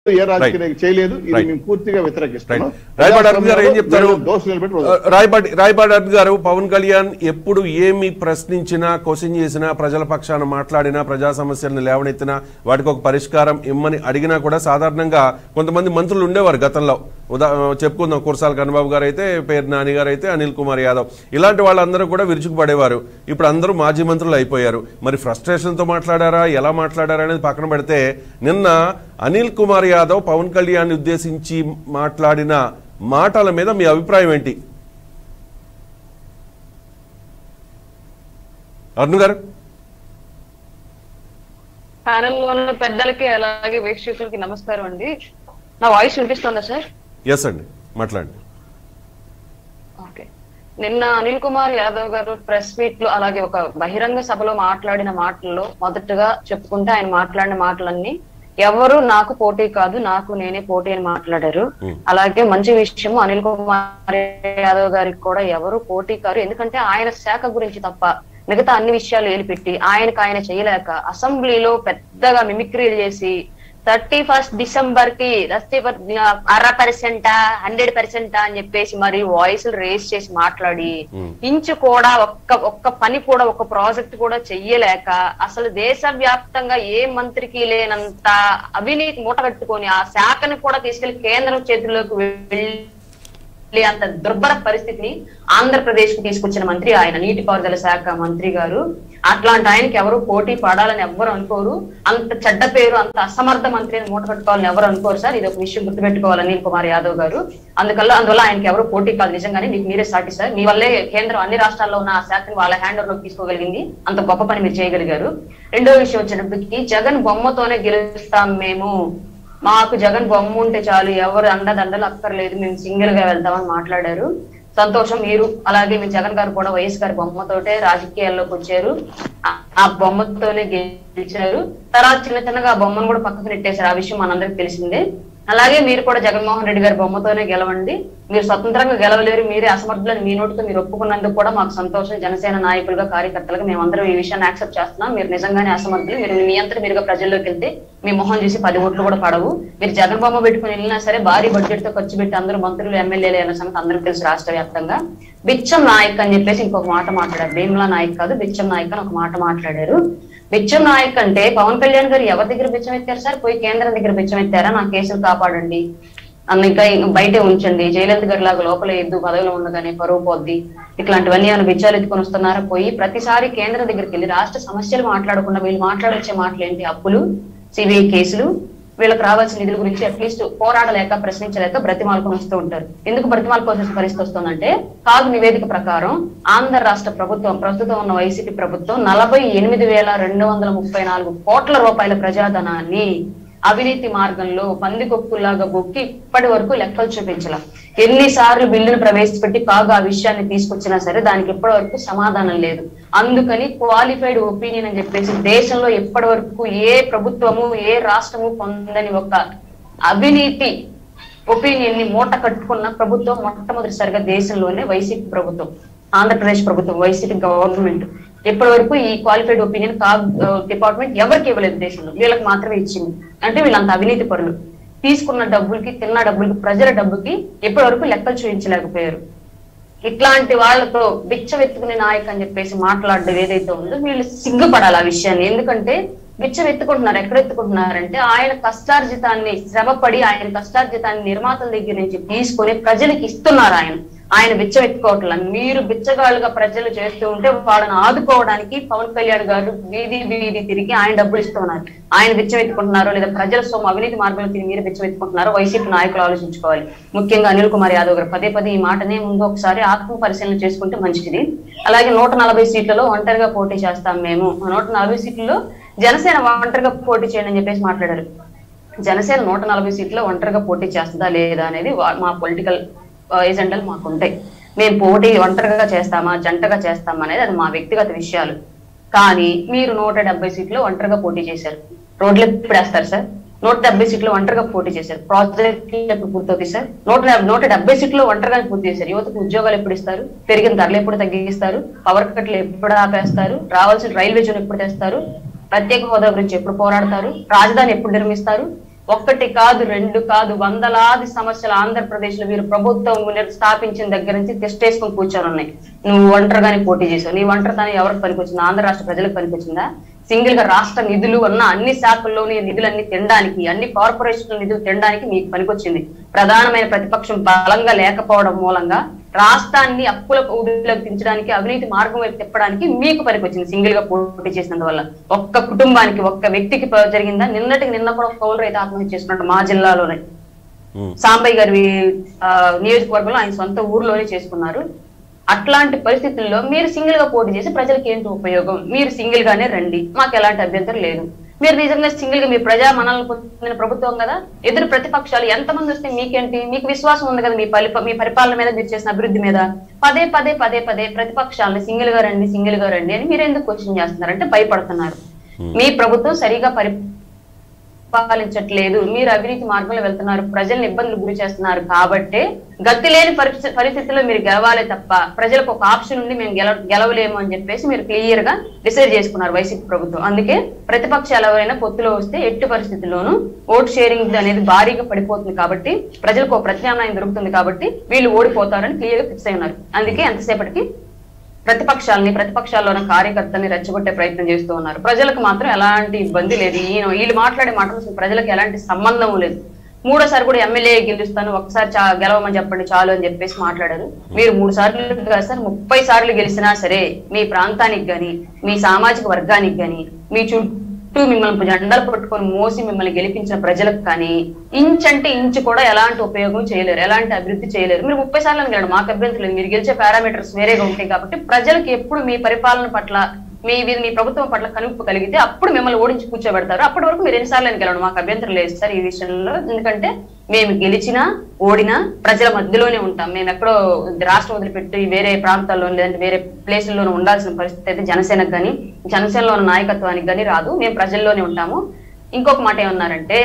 ఏ రాజకీయ నాయకుడు చేయలేదు ఇది Right. మేము పూర్తిగా వ్యతిరేకిస్తున్నాం రాయపాటి అరుణ్ గారు ఏం చెప్తారు వీళ్ళని దోషులు నిలబెట్టి వదిలేస్తాం. రాయపాటి రాయపాటి అరుణ్ గారు పవన్ కళ్యాణ్ ఎప్పుడు ఏమి ప్రశ్నించినా క్వశ్చన్ చేసినా ప్రజల పక్షాన మాట్లాడినా ప్రజా సమస్యలను లేవనెత్తినా వాటికి ఒక పరిష్కారం ఇమ్మని అడిగినా కూడా సాధారణంగా కొంతమంది మంత్రులు ఉండేవారు గతంలో ఉదా చెప్పుకుందాం కురసాల కన్నబాబు గారు అయితే పేరు నాని గారు అయితే అనిల్ కుమార్ యాదవ్ ఇలాంటి వాళ్ళందరూ కూడా విరుచుకుపడేవారు ఇప్పుడు అందరూ మాజీ మంత్రులు అయిపోయారు మరి frustration తో మాట్లాడారా ఎలా మాట్లాడారా అనేది పక్కన పెడితే నిన్న అనిల్ కుమార్ యాదవ్ పవన్ కళ్యాణ్ ఉద్దేశించి మాట్లాడిన మాటల మీద మీ అభిప్రాయం ఏంటి అరుణ్ గారు ప్యానెల్ లో ఉన్న పెద్దలకి అలాగే వీక్షకులకి నమస్కారం అండి నా వాయిస్ వినిపిస్తుందా సార్ ఎస్ అండి మాట్లాడండి ఓకే నిన్న అనిల్ కుమార్ యాదవ్ గారు ప్రెస్ మీట్ లో అలాగే ఒక బహిరంగ సభలో మాట్లాడిన మాటల్లో మొదటగా చెప్పుకుంటే ఆయన మాట్లాడిన మాటలన్నీ ఎవరు నాకు పోటీ కాదు నాకు నేనే పోటీ అని మాట్లాడారు అలాగే మంచి విషయం అనిల్ కుమార్ యాదవ్ గారికి కూడా ఎవరు పోటీ కారు ఎందుకంటే ఆయన శాఖ గురించి తప్ప మిగతా అన్ని విషయాలు ఏలిపెట్టి ఆయనకు ఆయన చేయలేక అసెంబ్లీలో పెద్దగా మిమిక్రీలు చేసి థర్టీ ఫస్ట్ డిసెంబర్ కి థర్టీ అర పర్సెంట్ హండ్రెడ్ పర్సెంట్ అని చెప్పేసి మరి వాయిస్ రేస్ చేసి మాట్లాడి ఇంచు కూడా ఒక్క ఒక్క పని కూడా ఒక్క ప్రాజెక్ట్ కూడా చెయ్యలేక అసలు దేశవ్యాప్తంగా ఏ మంత్రికి లేనంత అవినీతి మూటగట్టుకొని ఆ శాఖను కూడా తీసుకెళ్లి కేంద్రం చేతుల్లోకి వెళ్ళి వెళ్ళి అంత దుర్భర పరిస్థితిని ఆంధ్రప్రదేశ్ కు తీసుకొచ్చిన మంత్రి ఆయన నీటిపారుదల శాఖ మంత్రి గారు అట్లాంటి ఆయనకి ఎవరు పోటీ పడాలని ఎవ్వరు అనుకోరు అంత చెడ్డ పేరు అంత అసమర్థ మంత్రిని మూట కట్టుకోవాలని ఎవరు అనుకోరు సార్ ఇది ఒక విషయం గుర్తుపెట్టుకోవాలి అనిల్ కుమార్ యాదవ్ గారు అందుకల్ల అందువల్ల ఆయనకి ఎవరు పోటీ కాదు నిజంగానే మీకు మీరే సాటి సార్ మీ వల్లే కేంద్రం అన్ని రాష్ట్రాల్లో ఉన్న ఆ శాఖని వాళ్ళ హ్యాండ్ లోకి తీసుకోగలిగింది అంత గొప్ప పని మీరు చేయగలిగారు రెండో విషయం వచ్చినప్పటికీ జగన్ బొమ్మతోనే గెలుస్తాం మేము మాకు జగన్ బొమ్మ ఉంటే చాలు ఎవరు అండదండలు అక్కర్లేదు మేము సింగిల్ గా వెళ్తామని మాట్లాడారు సంతోషం మీరు అలాగే మీ జగన్ గారు కూడా వైఎస్ గారి బొమ్మతోటే రాజకీయాల్లోకి వచ్చారు ఆ- ఆ బొమ్మతోనే గెలిచారు తర్వాత చిన్న చిన్నగా ఆ బొమ్మను కూడా పక్కకు నెట్టేశారు ఆ విషయం మనందరికి తెలిసిందే అలాగే మీరు కూడా జగన్మోహన్ రెడ్డి గారి బొమ్మతోనే గెలవండి మీరు స్వతంత్రంగా గెలవలేరు మీరే అసమర్థులని మీ నోటితో మీరు ఒప్పుకున్నందుకు కూడా మాకు సంతోషం జనసేన నాయకులుగా కార్యకర్తలుగా మేమందరం ఈ విషయాన్ని యాక్సెప్ట్ చేస్తున్నాం మీరు నిజంగానే అసమర్థులు మీరు మీ అంతా మీరుగా ప్రజల్లోకి వెళ్తే మీ మొహం చూసి పది ఓట్లు కూడా పడవు మీరు జగన్ బొమ్మ పెట్టుకుని వెళ్ళినా సరే భారీ బడ్జెట్ తో ఖర్చు పెట్టి అందరూ మంత్రులు ఎమ్మెల్యేలు అన్న సంగతి అందరూ తెలుసు రాష్ట్ర వ్యాప్తంగా బిచ్చం నాయక్ అని చెప్పేసి ఇంకొక మాట మాట్లాడారు భీమ్లా నాయక్ కాదు బిచ్చం నాయక్ అని ఒక మాట మాట్లాడారు బిచ్చం నాయక్ అంటే పవన్ కళ్యాణ్ గారు ఎవరి దగ్గర బిచ్చం ఎత్తారు సార్ పోయి కేంద్రం దగ్గర బిచ్చం ఎత్తారా నా కేసులు కాపాడండి అన్న ఇంకా బయటే ఉంచండి జయలలిత గారి లాగా లోపల ఎద్దు పదవిలో ఉండగానే పరువు పోద్ది ఇట్లాంటివన్నీ ఏమైనా బిచ్చాలు ఎత్తుకొని వస్తున్నారా పోయి ప్రతిసారి కేంద్రం దగ్గరికి వెళ్ళి రాష్ట్ర సమస్యలు మాట్లాడకుండా వీళ్ళు మాట్లాడొచ్చే మాటలు ఏంటి అప్పులు సిబిఐ కేసులు వీళ్ళకి రావాల్సిన నిధుల గురించి అట్లీస్ట్ పోరాడలేక ప్రశ్నించలేక బ్రతిమాలుకొని వస్తూ ఉంటారు ఎందుకు బ్రతిమాలుకోవాల్సిన పరిస్థితి వస్తుందంటే కాగు నివేదిక ప్రకారం ఆంధ్ర రాష్ట్ర ప్రభుత్వం ప్రస్తుతం ఉన్న వైసీపీ ప్రభుత్వం నలభై ఎనిమిది వేల రెండు వందల ముప్పై నాలుగు కోట్ల రూపాయల ప్రజాధనాన్ని అవినీతి మార్గంలో పందికొక్కులాగా బొక్కి ఇప్పటి వరకు లెక్కలు చూపించాల ఎన్నిసార్లు బిల్లును ప్రవేశపెట్టి కాగా ఆ విషయాన్ని తీసుకొచ్చినా సరే దానికి ఇప్పటి వరకు సమాధానం లేదు అందుకని క్వాలిఫైడ్ ఒపీనియన్ అని చెప్పేసి దేశంలో ఇప్పటి వరకు ఏ ప్రభుత్వము ఏ రాష్ట్రము పొందని ఒక అవినీతి ఒపీనియన్ ని మూట కట్టుకున్న ప్రభుత్వం మొట్టమొదటిసారిగా దేశంలోనే వైసీపీ ప్రభుత్వం ఆంధ్రప్రదేశ్ ప్రభుత్వం వైసీపీ గవర్నమెంట్ ఇప్పటి వరకు ఈ క్వాలిఫైడ్ ఒపీనియన్ కా డిపార్ట్మెంట్ ఎవరికి ఇవ్వలేదు దేశంలో వీళ్ళకి మాత్రమే ఇచ్చింది అంటే వీళ్ళంత అవినీతి పరులు తీసుకున్న డబ్బులకి తిన్న డబ్బులకి ప్రజల డబ్బుకి ఇప్పటి వరకు లెక్కలు చూపించలేకపోయారు ఇట్లాంటి వాళ్ళతో బిచ్చవెత్తుకునే నాయక్ అని చెప్పేసి మాట్లాడడం ఏదైతే ఉందో వీళ్ళు సిగ్గుపడాలి ఆ విషయాన్ని ఎందుకంటే బిచ్చం ఎత్తుకుంటున్నారు ఎక్కడ ఎత్తుకుంటున్నారంటే ఆయన కష్టార్జితాన్ని శ్రమపడి ఆయన కష్టార్జితాన్ని నిర్మాతల దగ్గర నుంచి తీసుకొని ప్రజలకు ఇస్తున్నారు ఆయన ఆయన బిచ్చం ఎత్తుకోవట్ల మీరు బిచ్చగాళ్ళుగా ప్రజలు చేస్తూ ఉంటే వాళ్ళని ఆదుకోవడానికి పవన్ కళ్యాణ్ గారు వీధి వీధి తిరిగి ఆయన డబ్బులు ఇస్తున్నారు ఆయన బిచ్చం ఎత్తుకుంటున్నారో లేదా ప్రజల సొమ్ము అవినీతి మార్గంలో తిరిగి మీరు బిచ్చం ఎత్తుకుంటున్నారో వైసీపీ నాయకులు ఆలోచించుకోవాలి ముఖ్యంగా అనిల్ కుమార్ యాదవ్ గారు పదే పదే ఈ మాటనే ముందు ఒకసారి ఆత్మ పరిశీలన చేసుకుంటే మంచిది అలాగే నూట నలభై సీట్లలో ఒంటరిగా పోటీ చేస్తాం మేము ఆ నూట నలభై సీట్లలో జనసేన ఒంటరిగా పోటీ చేయండి అని చెప్పేసి మాట్లాడారు జనసేన నూట నలభై సీట్లో ఒంటరిగా పోటీ చేస్తుందా లేదా అనేది వా- మా పొలిటికల్ ఏజెండాలు మాకు ఉంటాయి మేము పోటీ ఒంటరిగా చేస్తామా జంటగా చేస్తామా అనేది అది మా వ్యక్తిగత విషయాలు కానీ మీరు నూట డెబ్బై సీట్లు ఒంటరిగా పోటీ చేశారు రోడ్లు ఎప్పుడు వేస్తారు సార్ నూట డెబ్బై సీట్లు ఒంటరిగా పోటీ చేశారు ప్రాజెక్ట్ ఎప్పుడు పూర్తవుతాయి సార్ నూట డెబ్- నూట డెబ్బై సీట్లు ఒంటరిగా పూర్తి చేశారు యువతకు ఉద్యోగాలు ఎప్పుడు ఇస్తారు పెరిగిన ధరలు ఎప్పుడు తగ్గిస్తారు పవర్ కట్లు ఎప్పుడు ఆపేస్తారు రావాల్సిన రైల్వే జోన్ ఎప్పుడు తెస్తారు ప్రత్యేక హోదా గురించి ఎప్పుడు పోరాడతారు రాజధాని ఎప్పుడు నిర్మిస్తారు ఒక్కటి కాదు రెండు కాదు వందలాది సమస్యలు ఆంధ్రప్రదేశ్ లో మీరు ప్రభుత్వం మీరు స్థాపించిన దగ్గర నుంచి తెస్టేసుకొని కూర్చొని ఉన్నాయి నువ్వు ఒంటరిగానే పోటీ చేసావు నీ ఒంటరితనం ఎవరికి పనికొచ్చింది ఆంధ్ర రాష్ట్ర ప్రజలకు పనికొచ్చిందా సింగిల్ గా రాష్ట్ర నిధులు ఉన్న అన్ని శాఖల్లోని నిధులన్నీ తినడానికి అన్ని కార్పొరేషన్ నిధులు తినడానికి మీకు పనికొచ్చింది ప్రధానమైన ప్రతిపక్షం బలంగా లేకపోవడం మూలంగా రాష్ట్రాన్ని అప్పుల ఊబిలోకి దించడానికి అవినీతి మార్గం వైపు తిప్పడానికి మీకు పనికొచ్చింది సింగిల్ గా పోటీ చేసినందువల్ల ఒక్క కుటుంబానికి ఒక్క వ్యక్తికి ప- జరిగిందా నిన్నటికి నిన్న కూడా ఒక కౌలు రైతు ఆత్మహత్య చేసుకున్నట్టు మా జిల్లాలోనే ఉమ్. సాంబయ్య గారి ఆ, నియోజకవర్గంలో ఆయన సొంత ఊర్లోనే చేసుకున్నారు అట్లాంటి పరిస్థితుల్లో మీరు సింగిల్ గా పోటీ చేసి ప్రజలకు ఏంటి ఉపయోగం మీరు సింగిల్ గానే రండి మాకు ఎలాంటి అభ్యంతరం లేదు మీరు నిజంగా సింగిల్ గా మీ ప్రజా మనల్ని పొందిన ప్రభుత్వం కదా ఎదురు ప్రతిపక్షాలు ఎంతమంది వస్తే మీకేంటి మీకు విశ్వాసం ఉంది కదా మీ పలి మీ పరిపాలన మీద మీరు చేసిన అభివృద్ధి మీద పదే పదే పదే పదే ప్రతిపక్షాలను సింగిల్ గా రండి సింగిల్ గా రండి అని మీరు ఎందుకు క్వశ్చన్ చేస్తున్నారు అంటే భయపడుతున్నారు మీ ప్రభుత్వం సరిగా పరి పాలించట్లేదు మీరు అవినీతి మార్గంలో వెళ్తున్నారు ప్రజల్ని ఇబ్బందులు గురి చేస్తున్నారు కాబట్టే గతి లేని పరిస్థితి పరిస్థితుల్లో మీరు గెలవాలి తప్ప ప్రజలకు ఒక ఆప్షన్ ఉంది మేము గెల గెలవలేము అని చెప్పేసి మీరు క్లియర్ గా డిసైడ్ చేసుకున్నారు వైసీపీ ప్రభుత్వం అందుకే ప్రతిపక్షాలు ఎవరైనా పొత్తులో వస్తే ఎట్టి పరిస్థితుల్లోనూ ఓట్ షేరింగ్ అనేది భారీగా పడిపోతుంది కాబట్టి ప్రజలకు ఒక ప్రత్యామ్నాయం దొరుకుతుంది కాబట్టి వీళ్ళు ఓడిపోతారని క్లియర్ గా ఫిక్స్ అయి ఉన్నారు అందుకే ఎంతసేపటికి ప్రతిపక్షాలని ప్రతిపక్షాల్లో ఉన్న కార్యకర్తల్ని రెచ్చగొట్టే ప్రయత్నం చేస్తూ ఉన్నారు ప్రజలకు మాత్రం ఎలాంటి ఇబ్బంది లేదు ఈయన వీళ్ళు మాట్లాడే మాటలు అసలు ప్రజలకు ఎలాంటి సంబంధం లేదు మూడోసారి కూడా ఎమ్మెల్యే గెలుస్తాను ఒకసారి చా గెలవమని చెప్పండి చాలు అని చెప్పేసి మాట్లాడారు మీరు మూడు సార్లు కాదు సార్ ముప్పై సార్లు గెలిచినా సరే మీ ప్రాంతానికి గాని మీ సామాజిక వర్గానికి గాని మీ చుట్టూ మిమ్మల్ని జెండాలు పట్టుకొని మోసి మిమ్మల్ని గెలిపించిన ప్రజలకు కానీ ఇంచ్ అంటే ఇంచు కూడా ఎలాంటి ఉపయోగం చేయలేరు ఎలాంటి అభివృద్ధి చేయలేరు మీరు ముప్పై సార్లు గెలడు మాకు అభ్యంతరం లేదు మీరు గెలిచే పారామీటర్స్ వేరేగా ఉంటాయి కాబట్టి ప్రజలకు ఎప్పుడు మీ పరిపాలన పట్ల మీ మీ మీ ప్రభుత్వం పట్ల కనుపు కలిగితే అప్పుడు మిమ్మల్ని ఓడించి కూర్చోబెడతారు అప్పటి వరకు మీరు ఎన్నిసార్లు గెలవడం మాకు అభ్యంతరం లేదు సార్ ఈ విషయంలో ఎందుకంటే మేము గెలిచినా ఓడినా ప్రజల మధ్యలోనే ఉంటాం మేము ఎక్కడో రాష్ట్రం వదిలిపెట్టి వేరే ప్రాంతాల్లో లేదంటే వేరే ప్లేసుల్లోనూ ఉండాల్సిన పరిస్థితి అయితే జనసేనకు కానీ జనసేనలో ఉన్న నాయకత్వానికి కానీ రాదు మేము ప్రజల్లోనే ఉంటాము ఇంకొక మాట ఏమన్నారంటే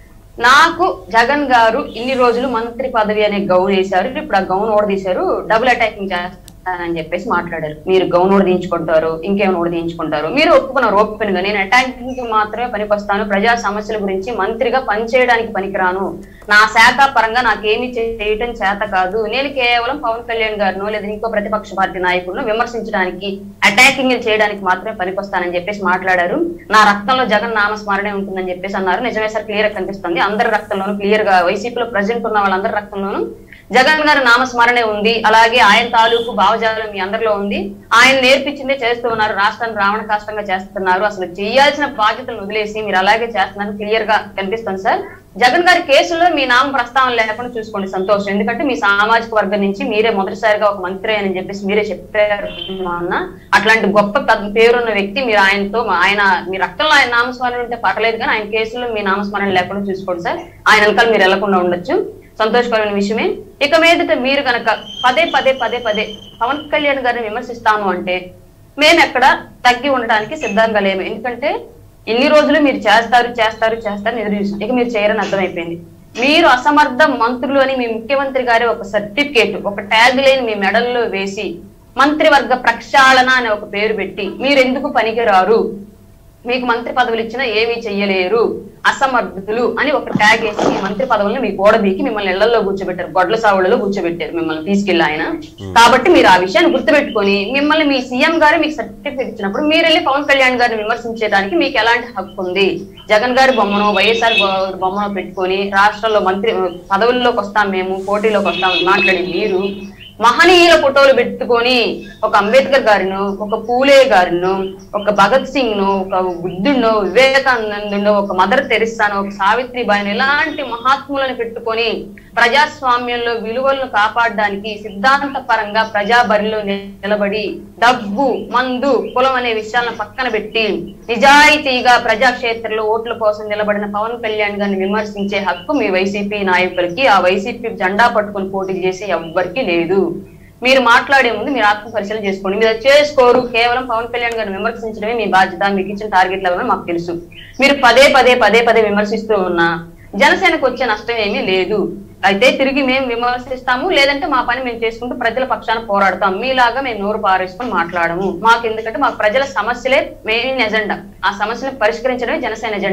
నాకు జగన్ గారు ఇన్ని రోజులు మంత్రి పదవి అనే గౌన్ వేశారు ఇప్పుడు ఆ గౌన్ ఓడదీశారు డబుల్ అటాకింగ్ చేస్తానని చెప్పేసి మాట్లాడారు మీరు గౌన్ ఓడదీయించుకుంటారు ఇంకేమైనా ఓడదీయించుకుంటారు మీరు ఒప్పుకున్నారు ఓపెన్ గా నేను అటాకింగ్ కి మాత్రమే పనికొస్తాను ప్రజా సమస్యల గురించి మంత్రిగా పనిచేయడానికి పనికిరాను నా శాఖ పరంగా నాకేమీ చేయటం చేత కాదు నేను కేవలం పవన్ కళ్యాణ్ గారినో లేదా ఇంకో ప్రతిపక్ష పార్టీ నాయకులను విమర్శించడానికి అటాకింగ్ చేయడానికి మాత్రమే పనికొస్తానని చెప్పేసి మాట్లాడారు నా రక్తంలో జగన్ నామస్మరణే ఉంటుందని చెప్పేసి అన్నారు నిజమే సార్ క్లియర్ గా కనిపిస్తుంది అందరి రక్తంలోనూ క్లియర్ గా వైసీపీలో ప్రజెంట్ ఉన్న వాళ్ళందరి రక్తంలోనూ జగన్ గారి నామస్మరణే ఉంది అలాగే ఆయన తాలూకు భావజాలం మీ అందరిలో ఉంది ఆయన నేర్పించిందే చేస్తూ ఉన్నారు రాష్ట్రాన్ని రావణ కాష్టంగా చేస్తున్నారు అసలు చేయాల్సిన బాధ్యతలను వదిలేసి మీరు అలాగే చేస్తున్నారు క్లియర్ గా కనిపిస్తుంది సార్ జగన్ గారి కేసులో మీ నామ ప్రస్తావన లేకుండా చూసుకోండి సంతోషం ఎందుకంటే మీ సామాజిక వర్గం నుంచి మీరే మొదటిసారిగా ఒక మంత్రి అని చెప్పేసి మీరే చెప్పారు అన్న అట్లాంటి గొప్ప పెద్ద పేరున్న వ్యక్తి మీరు ఆయనతో ఆయన మీ రక్తంలో ఆయన నామస్మరణ ఉంటే పర్లేదు కానీ ఆయన కేసులో మీ నామస్మరణ లేకుండా చూసుకోండి సార్ ఆయన వెనకాల మీరు వెళ్లకుండా ఉండొచ్చు సంతోషకరమైన విషయమే ఇక మీదట మీరు కనుక పదే పదే పదే పదే పవన్ కళ్యాణ్ గారిని విమర్శిస్తాము అంటే మేము ఎక్కడ తగ్గి ఉండడానికి సిద్ధంగా లేము ఎందుకంటే ఇన్ని రోజులు మీరు చేస్తారు చేస్తారు చేస్తారు ఎదురు చూసాం ఇక మీరు చేయరని అర్థమైపోయింది మీరు అసమర్థ మంత్రులు అని మీ ముఖ్యమంత్రి గారి ఒక సర్టిఫికేట్ ఒక ట్యాగ్ లైన్ మీ మెడల్లో వేసి మంత్రివర్గ ప్రక్షాళన అనే ఒక పేరు పెట్టి మీరు ఎందుకు పనికిరారు మీకు మంత్రి పదవులు ఇచ్చినా ఏమీ చెయ్యలేరు అసమర్థులు అని ఒక ట్యాగ్ వేసి ఈ మంత్రి పదవులను మీకు ఓడబీకి మిమ్మల్ని ఇళ్లలో కూర్చోబెట్టారు గొడ్ల సావులలో కూర్చోబెట్టారు మిమ్మల్ని తీసుకెళ్ళి ఆయన కాబట్టి మీరు ఆ విషయాన్ని గుర్తుపెట్టుకొని మిమ్మల్ని మీ సీఎం గారు మీకు సర్టిఫికేట్ ఇచ్చినప్పుడు మీరు వెళ్ళి పవన్ కళ్యాణ్ గారిని విమర్శించడానికి మీకు ఎలాంటి హక్కు ఉంది జగన్ గారి బొమ్మను వైఎస్ఆర్ గో- బొమ్మను పెట్టుకొని రాష్ట్రంలో మంత్రి పదవుల్లోకి వస్తాం మేము పోటీలోకి వస్తాం మాట్లాడి మీరు మహనీయుల ఫోటోలు పెట్టుకొని ఒక అంబేద్కర్ గారిను ఒక పూలే గారిను ఒక భగత్ సింగ్ ను ఒక బుద్ధుడినో వివేకానందును ఒక మదర్ తెరిస్తాను ఒక సావిత్రి బాయిను ఇలాంటి మహాత్ములను పెట్టుకొని ప్రజాస్వామ్యంలో విలువలను కాపాడడానికి సిద్ధాంత పరంగా ప్రజా బరిలో నిలబడి డబ్బు మందు కులం అనే విషయాలను పక్కన పెట్టి నిజాయితీగా ప్రజాక్షేత్రంలో ఓట్ల కోసం నిలబడిన పవన్ కళ్యాణ్ గారిని విమర్శించే హక్కు మీ వైసీపీ నాయకులకి ఆ వైసీపీ జెండా పట్టుకొని పోటీ చేసి ఎవ్వరికీ లేదు మీరు మాట్లాడే ముందు మీరు ఆత్మ పరిశీలన చేసుకోండి మీరు అది చేసుకోరు కేవలం పవన్ కళ్యాణ్ గారిని విమర్శించడమే మీ బాధ్యత మీకు ఇచ్చిన టార్గెట్ లెవెల్ మాకు తెలుసు మీరు పదే పదే పదే పదే విమర్శిస్తూ ఉన్నా జనసేనకు వచ్చే నష్టం ఏమీ లేదు అయితే తిరిగి మేము విమర్శిస్తాము లేదంటే మా పని మేము చేసుకుంటూ ప్రజల పక్షాన పోరాడతాం మీలాగా మేము నోరు పారేసుకొని మాట్లాడము మాకు ఎందుకంటే మాకు ప్రజల సమస్యలే మెయిన్ ఎజెండా ఆ సమస్యలను పరిష్కరించడమే జనసేన ఎజెండా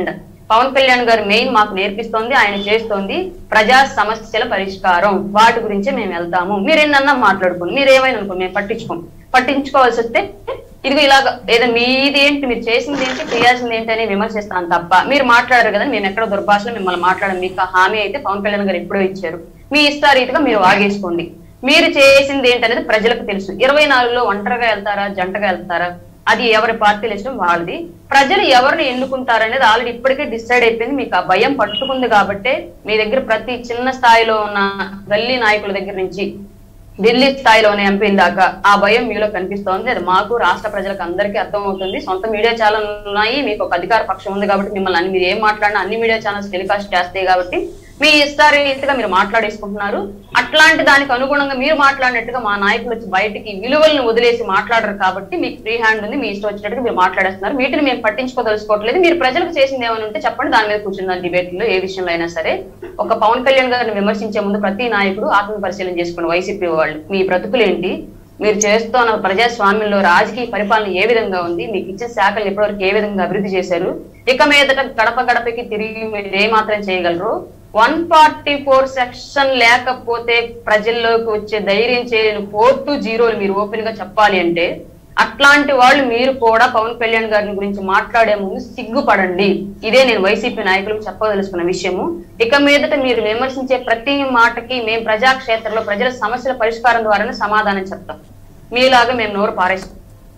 పవన్ కళ్యాణ్ గారు మెయిన్ మాకు నేర్పిస్తోంది ఆయన చేస్తోంది ప్రజా సమస్యల పరిష్కారం వాటి గురించే మేము వెళ్తాము మీరు ఎన్నన్నా మాట్లాడుకోండి మీరు ఏమైనా అనుకోండి మేము పట్టించుకోం పట్టించుకోవాల్సి వస్తే ఇదిగో ఇలాగ ఏదో మీది ఏంటి మీరు చేసింది ఏంటి చేయాల్సింది ఏంటి అని విమర్శిస్తాను తప్ప మీరు మాట్లాడారు కదా మేము ఎక్కడ దుర్భాషలో మిమ్మల్ని మాట్లాడడం మీకు ఆ హామీ అయితే పవన్ కళ్యాణ్ గారు ఎప్పుడో ఇచ్చారు మీ ఇష్టారీతిగా మీరు వాగేసుకోండి మీరు చేసింది ఏంటనేది ప్రజలకు తెలుసు ఇరవై నాలుగులో ఒంటరిగా వెళ్తారా జంటగా వెళ్తారా అది ఎవరి పార్టీలు ఇష్టం వాళ్ళది ప్రజలు ఎవరిని ఎన్నుకుంటారనేది ఆల్రెడీ ఇప్పటికే డిసైడ్ అయిపోయింది మీకు ఆ భయం పట్టుకుంది కాబట్టే మీ దగ్గర ప్రతి చిన్న స్థాయిలో ఉన్న గల్లీ నాయకుల దగ్గర నుంచి ఢిల్లీ స్థాయిలోనే ఎంపీ దాకా ఆ భయం మీలో కనిపిస్తోంది అది మాకు రాష్ట్ర ప్రజలకు అందరికీ అర్థమవుతుంది సొంత మీడియా ఛానల్ ఉన్నాయి మీకు ఒక అధికార పక్షం ఉంది కాబట్టి మిమ్మల్ని అన్ని మీరు ఏం మాట్లాడినా అన్ని మీడియా ఛానల్స్ టెలికాస్ట్ చేస్తాయి కాబట్టి మీ ఇష్టారీతిగా మీరు మాట్లాడేసుకుంటున్నారు అట్లాంటి దానికి అనుగుణంగా మీరు మాట్లాడినట్టుగా మా నాయకులు వచ్చి బయటికి విలువలను వదిలేసి మాట్లాడరు కాబట్టి మీకు ఫ్రీ హ్యాండ్ ఉంది మీ ఇష్టం వచ్చినట్టుగా మీరు మాట్లాడేస్తున్నారు వీటిని మేము పట్టించుకోదలుచుకోవట్లేదు మీరు ప్రజలకు చేసింది ఏమైనా ఉంటే చెప్పండి దాని మీద కూర్చుందాం డిబేట్ లో ఏ విషయంలో అయినా సరే ఒక పవన్ కళ్యాణ్ గారిని విమర్శించే ముందు ప్రతి నాయకుడు ఆత్మ పరిశీలన చేసుకుని వైసీపీ వాళ్ళు మీ బ్రతుకులేంటి మీరు చేస్తున్న ప్రజాస్వామ్యంలో రాజకీయ పరిపాలన ఏ విధంగా ఉంది మీకు ఇచ్చిన శాఖలు ఇప్పటివరకు ఏ విధంగా అభివృద్ధి చేశారు ఇక మీదట గడప గడపకి తిరిగి మీరు ఏ మాత్రం చేయగలరు వన్ ఫార్టీ ఫోర్ సెక్షన్ లేకపోతే ప్రజల్లోకి వచ్చే ధైర్యం చేయలేని ఫోర్ టు జీరోలు మీరు ఓపెన్ గా చెప్పాలి అంటే అట్లాంటి వాళ్ళు మీరు కూడా పవన్ కళ్యాణ్ గారిని గురించి మాట్లాడే ముందు సిగ్గుపడండి ఇదే నేను వైసీపీ నాయకులకు చెప్పదలుచుకున్న విషయము ఇక మీదట మీరు విమర్శించే ప్రతి మాటకి మేము ప్రజాక్షేత్రంలో ప్రజల సమస్యల పరిష్కారం ద్వారానే సమాధానం చెప్తాం మీలాగా మేము నోరు పారేస్తాం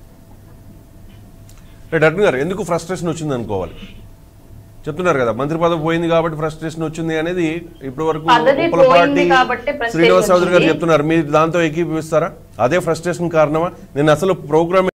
రైట్ అర్జున్ గారు ఎందుకు ఫ్రస్ట్రేషన్ వచ్చింది అనుకోవాలి చెప్తున్నారు కదా మంత్రి పదవి పోయింది కాబట్టి ఫ్రస్ట్రేషన్ వచ్చింది అనేది ఇప్పటి వరకు పదవి పోయింది కాబట్టే frustration శ్రీనివాస్ చౌదరి గారు వచ్చింది. చెప్తున్నారు మీరు దాంతో ఏకీభవిస్తారా అదే ఫ్రస్ట్రేషన్ కారణమా నేను అసలు ప్రోగ్రామ్